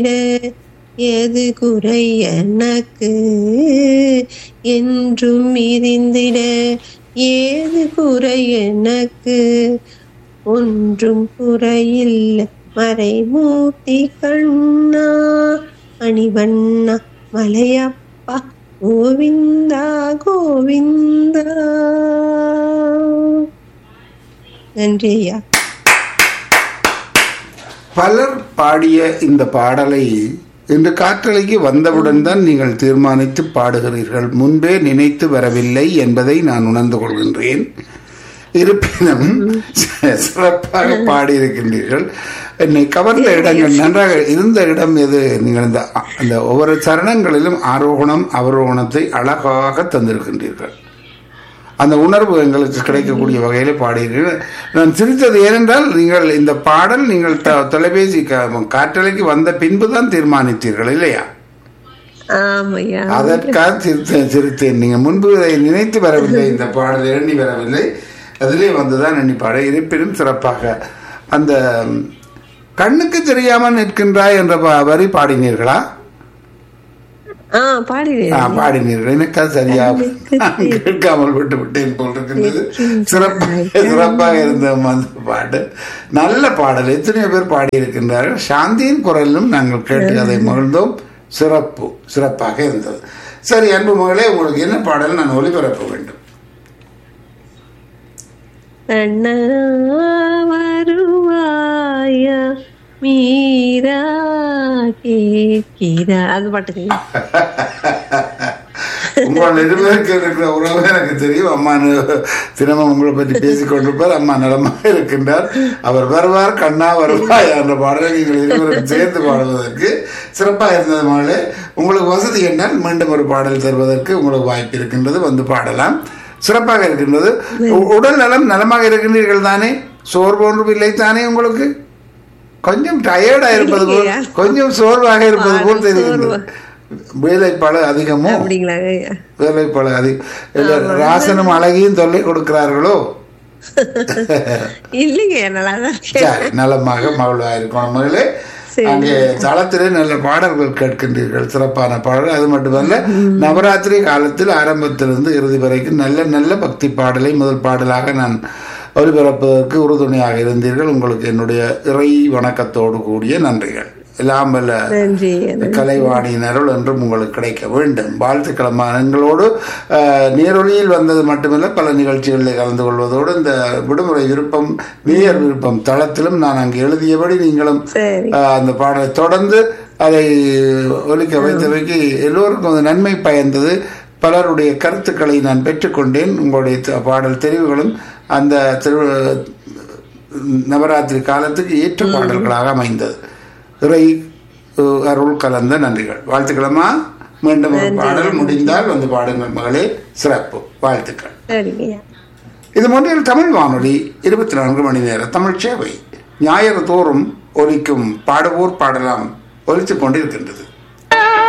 எது குறை எனக்கு என்றும் இருந்திட ஏது குறை எனக்கு ஒன்றும் குறையில்லை மறைமூர்த்தி கண்ணா மணிவண்ணா மலையப்பா கோவிந்தா கோவிந்தா நன்றி ஐயா பலர் பாடிய இந்த பாடலை இன்று காற்றலைக்கு வந்தவுடன் தான் நீங்கள் தீர்மானித்து பாடுகிறீர்கள் முன்பே நினைத்து வரவில்லை என்பதை நான் உணர்ந்து கொள்கின்றேன் இருப்பினும் சிறப்பாக பாடியிருக்கின்றீர்கள் என்னை கவர்ந்த இடங்கள் நன்றாக இருந்த இடம் எது நீங்கள் இந்த அந்த ஒவ்வொரு சரணங்களிலும் ஆரோகணம் அவரோகணத்தை அழகாக தந்திருக்கின்றீர்கள் அந்த உணர்வு எங்களுக்கு கிடைக்கக்கூடிய வகையில் பாடுகிறீர்கள் நான் சிரித்தது ஏனென்றால் நீங்கள் இந்த பாடல் நீங்கள் த- தொலைபேசி கா- காற்றலைக்கு வந்த பின்பு தான் தீர்மானித்தீர்கள் இல்லையா ஆமையா அதற்காக சிரித்தேன் சிரித்தேன் நீங்க முன்பு இதை நினைத்து வரவில்லை இந்த பாடல் எண்ணி வரவில்லை அதிலே வந்துதான் எண்ணி பாட இருப்பினும் சிறப்பாக அந்த கண்ணுக்கு தெரியாமல் நிற்கின்றாய் என்ற ப- வரி பாடினீர்களா ஆ பாடினேன் ஆ, பாடினீர்கள் எனக்கு அது சரியா நான் கேட்காமல் விட்டு விட்டேன் போல் இருக்கின்றது சிறப்பாக சிறப்பாக இருந்த அந்த பாட்டு நல்ல பாடல் எத்தனையோ பேர் பாடியிருக்கின்றார்கள் சாந்தியின் குரலிலும் நாங்கள் கேட்டு அதை மகிழ்ந்தோம் சிறப்பு சிறப்பாக இருந்தது சரி அன்பு மகளே உங்களுக்கு என்ன பாடல் நான் ஒளிபரப்ப வேண்டும் அண்ணா வருவாயா மீரா கேட்கிறா அது பாட்டுக்கு உங்கள் இருவருக்கு இருக்கிற உறவு எனக்கு தெரியும் அம்மா நு- தினமும் உங்களை பற்றி பேசிக் கொண்டிருப்பார் அம்மா நலமாக இருக்கின்றார் அவர் வருவார் கண்ணா வருவார் என்ற பாடலை நீங்கள் இருவரும் சேர்ந்து பாடுவதற்கு சிறப்பாக இருந்தது மகளே உங்களுக்கு வசதி என்றால் மீண்டும் ஒரு பாடல் தருவதற்கு உங்களுக்கு வாய்ப்பு இருக்கின்றது வந்து பாடலாம் சிறப்பாக இருக்கின்றது உ- உடல் நலம் நலமாக இருக்கின்றீர்கள் தானே சோர்வு ஒன்றும் இல்லை தானே உங்களுக்கு கொஞ்சம் டயர்டா இருப்பது போல் இல்லையா? கொஞ்சம் சோர்வாக இருப்பது போல் ஆ, தெரிகின்றது வேலைப்பாடு அதிகமோ அப்படிங்களாங்க ஐயா வேலைப்பாடு அதிகம் இல்ல ராசனும் அழகியும் தொல்லை கொடுக்கிறார்களோ இல்லைங்க நல்லா தான் இருக்கேன் சரி நலமாக மகிழ்வாக இருக்கணும் மகளே சரி. அங்கே தளத்திலே நல்ல பாடல்கள் கேட்கின்றீர்கள் சிறப்பான பாடல் அது மட்டுமல்ல நவராத்திரி காலத்தில் ஆரம்பத்திலிருந்து இறுதி வரைக்கும் நல்ல நல்ல பக்தி பாடலை முதல் பாடலாக நான் ஒலிபரப்பதற்கு உறுதுணையாக இருந்தீர்கள் உங்களுக்கு என்னுடைய இறை வணக்கத்தோடு கூடிய நன்றிகள் எல்லாம் வல்ல நன்றி கலைவாணியின் அருள் என்றும் உங்களுக்கு கிடைக்க வேண்டும் வாழ்த்துக்களம்மா எங்களோடு அஹ், நேரொலியில் வந்தது மட்டுமல்ல பல நிகழ்ச்சிகளில் கலந்து கொள்வதோடு இந்த விடுமுறை விருப்பம் நேயர் விருப்பம் தளத்திலும் நான் அங்கு எழுதியபடி நீங்களும் சரி அஹ், அந்த பாடலை தொடர்ந்து அதை ஒலிக்க வைத்தவைக்கு எல்லோருக்கும் அது நன்மை பயந்தது பலருடைய கருத்துக்களை நான் பெற்றுக்கொண்டேன் உங்களுடைய த- பாடல் தெரிவுகளும் அந்த திரு நவராத்திரி காலத்துக்கு ஏற்ற பாடல்களாக அமைந்தது இறை அஹ், அருள் கலந்த நன்றிகள் வாழ்த்துக்களம்மா மீண்டும் ஒரு பாடல் முடிந்தால் வந்து பாடுங்கள் மகளே சிறப்பு வாழ்த்துக்கள் சரிங்க ஐயா இது மொன்றில் தமிழ் வானொலி இருபத்தி நான்கு மணி நேர தமிழ் சேவை ஞாயிறு தோறும் ஒலிக்கும் பாடுவோர் பாடலாம் ஒலித்துக் கொண்டிருக்கின்றது